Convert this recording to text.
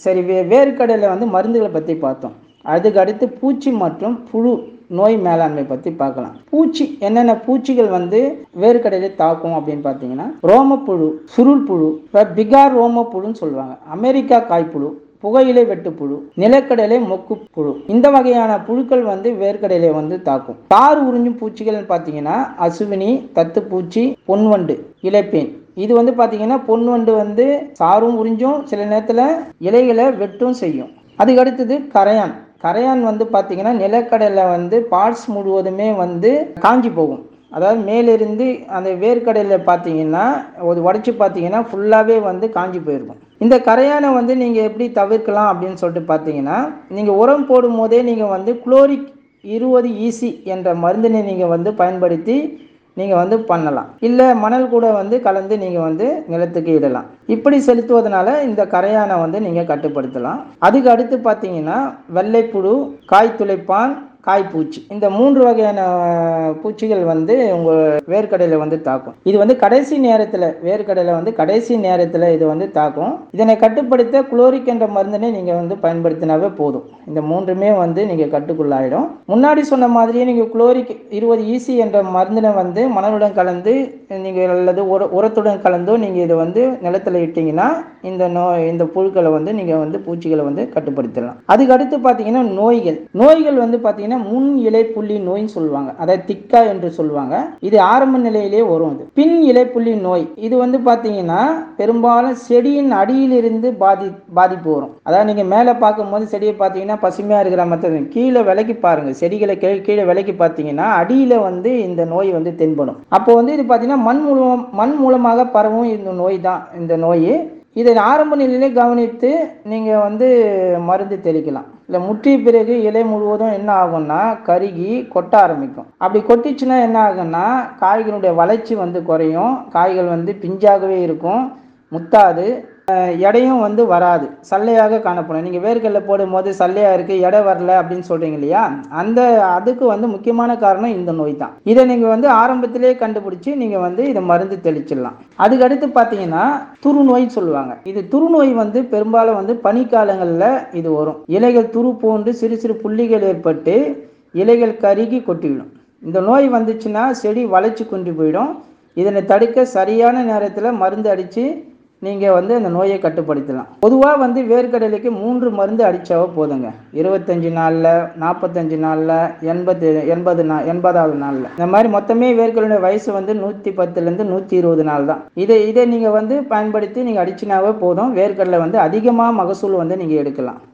சரி வே வேர்க்கடலை வந்து மருந்துகளை பற்றி பார்த்தோம் அதுக்கு அடுத்து பூச்சி மற்றும் புழு நோய் மேலாண்மை பற்றி பார்க்கலாம் பூச்சி என்னென்ன பூச்சிகள் வந்து வேர்க்கடலை தாக்கும் அப்படின்னு பார்த்தீங்கன்னா ரோமப்புழு சுருள் புழு இப்போ பிகார் ரோமப்புழுன்னு சொல்லுவாங்க அமெரிக்கா காய்ப்புழு புகையிலை வெட்டுப்புழு நிலக்கடலை மொக்கு புழு இந்த வகையான புழுக்கள் வந்து வேர்க்கடலை வந்து தாக்கும் தார் உறிஞ்சும் பூச்சிகள்னு பார்த்தீங்கன்னா அசுவினி தத்துப்பூச்சி பொன்வண்டு இலைப்பேன் இது வந்து பார்த்தீங்கன்னா பொன்வண்டு வந்து சாரும் உறிஞ்சும் சில நேரத்தில் இலைகளை வெட்டும் செய்யும் அதுக்கு அடுத்தது கரையான் கரையான் வந்து பார்த்தீங்கன்னா நிலக்கடலை வந்து பார்ட்ஸ் முழுவதுமே வந்து காஞ்சி போகும் அதாவது மேலிருந்து அந்த வேர்க்கடையில் பார்த்தீங்கன்னா ஒரு உடச்சி பார்த்தீங்கன்னா ஃபுல்லாகவே வந்து காஞ்சி போயிருக்கும் இந்த கரையானை வந்து நீங்கள் எப்படி தவிர்க்கலாம் அப்படின்னு சொல்லிட்டு பார்த்தீங்கன்னா நீங்கள் உரம் போடும் போதே நீங்கள் வந்து குளோரிக் இருபது ஈசி என்ற மருந்தினை நீங்கள் வந்து பயன்படுத்தி நீங்கள் வந்து பண்ணலாம் இல்லை மணல் கூட வந்து கலந்து நீங்கள் வந்து நிலத்துக்கு இடலாம் இப்படி செலுத்துவதனால இந்த கரையானை வந்து நீங்கள் கட்டுப்படுத்தலாம் அதுக்கு அடுத்து பார்த்தீங்கன்னா வெள்ளைப்புழு காய் துளைப்பான் காய்ப்பூச்சி இந்த மூன்று வகையான பூச்சிகள் வந்து உங்கள் வேர்க்கடையில் வந்து தாக்கும் இது வந்து கடைசி நேரத்தில் வேர்க்கடையில் வந்து கடைசி நேரத்தில் இது வந்து தாக்கும் இதனை கட்டுப்படுத்த குளோரிக் என்ற மருந்தினை நீங்கள் வந்து பயன்படுத்தினாவே போதும் இந்த மூன்றுமே வந்து நீங்கள் கட்டுக்குள்ளாயிடும் முன்னாடி சொன்ன மாதிரியே நீங்கள் குளோரிக் இருபது ஈசி என்ற மருந்தினை வந்து மணலுடன் கலந்து நீங்கள் அல்லது உர உரத்துடன் கலந்தோ நீங்கள் இதை வந்து நிலத்தில் இட்டீங்கன்னா இந்த நோய் இந்த புழுக்களை வந்து நீங்கள் வந்து பூச்சிகளை வந்து கட்டுப்படுத்தலாம் அதுக்கு அடுத்து பார்த்தீங்கன்னா நோய்கள் நோய்கள் வந்து பார்த்தீங்கன்னா முன் இலை புள்ளி நோய்னு சொல்லுவாங்க அதாவது திக்கா என்று சொல்லுவாங்க இது ஆரம்ப நிலையிலே வரும் இது பின் இலை புள்ளி நோய் இது வந்து பார்த்தீங்கன்னா பெரும்பாலும் செடியின் அடியிலிருந்து பாதி பாதிப்பு வரும் அதாவது நீங்கள் மேலே பார்க்கும்போது செடியை பார்த்தீங்கன்னா பசுமையாக இருக்கிற மற்ற கீழே விலைக்கு பாருங்கள் செடிகளை கீழே கீழே விலைக்கு பார்த்தீங்கன்னா அடியில் வந்து இந்த நோய் வந்து தென்படும் அப்போ வந்து இது பார்த்தீங்கன்னா மண் மூலம் மண் மூலமாக பரவும் இந்த நோய் தான் இந்த நோய் இதை ஆரம்ப நிலையிலே கவனித்து நீங்கள் வந்து மருந்து தெளிக்கலாம் இல்லை முற்றிய பிறகு இலை முழுவதும் என்ன ஆகும்னா கருகி கொட்ட ஆரம்பிக்கும் அப்படி கொட்டிச்சுன்னா என்ன ஆகும்னா காய்களுடைய வளர்ச்சி வந்து குறையும் காய்கள் வந்து பிஞ்சாகவே இருக்கும் முத்தாது எடையும் வந்து வராது சல்லையாக காணப்படும் நீங்கள் வேர்க்கடலை போடும்போது சல்லையாக இருக்குது எடை வரல அப்படின்னு சொல்கிறீங்க இல்லையா அந்த அதுக்கு வந்து முக்கியமான காரணம் இந்த நோய் தான் இதை நீங்கள் வந்து ஆரம்பத்திலே கண்டுபிடிச்சி நீங்கள் வந்து இதை மருந்து தெளிச்சிடலாம் அதுக்கு அடுத்து பார்த்தீங்கன்னா துருநோய் சொல்லுவாங்க இது துருநோய் வந்து பெரும்பாலும் வந்து பனிக்காலங்களில் இது வரும் இலைகள் துரு போன்று சிறு சிறு புள்ளிகள் ஏற்பட்டு இலைகள் கருகி கொட்டிவிடும் இந்த நோய் வந்துச்சுன்னா செடி வளைச்சி கொண்டு போயிடும் இதனை தடுக்க சரியான நேரத்தில் மருந்து அடித்து நீங்கள் வந்து அந்த நோயை கட்டுப்படுத்தலாம் பொதுவாக வந்து வேர்க்கடலைக்கு மூன்று மருந்து அடித்தாவோ போதுங்க இருபத்தஞ்சி நாளில் நாற்பத்தஞ்சு நாளில் எண்பது எண்பது நா எண்பதாவது நாளில் இந்த மாதிரி மொத்தமே வேர்க்கடலுடைய வயசு வந்து நூற்றி பத்துலேருந்து நூற்றி இருபது நாள் தான் இதை இதை நீங்கள் வந்து பயன்படுத்தி நீங்கள் அடிச்சினாவே போதும் வேர்க்கடலை வந்து அதிகமாக மகசூல் வந்து நீங்கள் எடுக்கலாம்